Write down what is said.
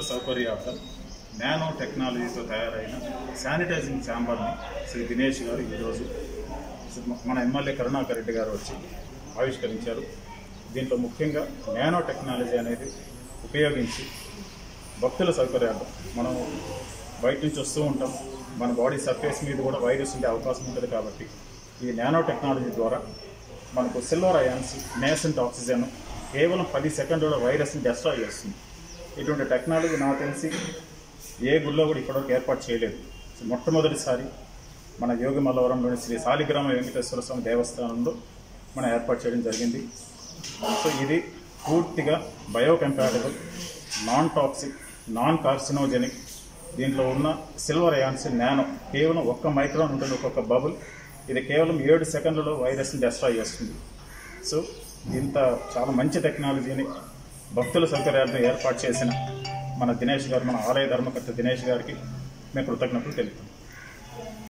సౌకర్యార్థం నానో టెక్నాలజీతో తయారైన శానిటైజింగ్ ఛాంబర్ని శ్రీ దినేష్ గారు ఈరోజు మన ఎమ్మెల్యే కరుణాకర్ రెడ్డి గారు వచ్చి ఆవిష్కరించారు దీంట్లో ముఖ్యంగా నానో టెక్నాలజీ అనేది ఉపయోగించి భక్తుల సౌకర్యార్థం మనం బయట నుంచి వస్తూ ఉంటాం మన బాడీ సర్ఫేస్ మీద కూడా వైరస్ ఉండే అవకాశం ఉంటుంది కాబట్టి ఈ నానో టెక్నాలజీ ద్వారా మనకు సిల్వర్ అయాన్స్ నేసెంట్ ఆక్సిజన్ కేవలం పది సెకండ్ల వైరస్ని డెస్ట్రాయ్ చేస్తుంది ఇటువంటి టెక్నాలజీ నాకు తెలిసి ఏ గుళ్ళో కూడా ఇప్పటివరకు ఏర్పాటు చేయలేదు సో మొట్టమొదటిసారి మన యోగి మల్లవరంలోని శ్రీ సాలిగ్రామ వెంకటేశ్వర స్వామి దేవస్థానంలో మనం ఏర్పాటు చేయడం జరిగింది సో ఇది పూర్తిగా biocompatible non toxic non carcinogenic దీంట్లో ఉన్న సిల్వర్ అయాన్స్ నానో కేవలం ఒక్క మైక్రాన్ ఉంటుంది ఒక్కొక్క బబుల్ ఇది కేవలం ఏడు సెకండ్లలో వైరస్ని డెస్ట్రాయ్ చేస్తుంది సో ఇంత చాలా మంచి టెక్నాలజీని భక్తుల సౌకర్యార్థం ఏర్పాటు చేసిన మన దినేష్ గారు మన ఆలయ ధర్మకర్త దినేష్ గారికి మేము కృతజ్ఞతలు తెలుపుతున్నాం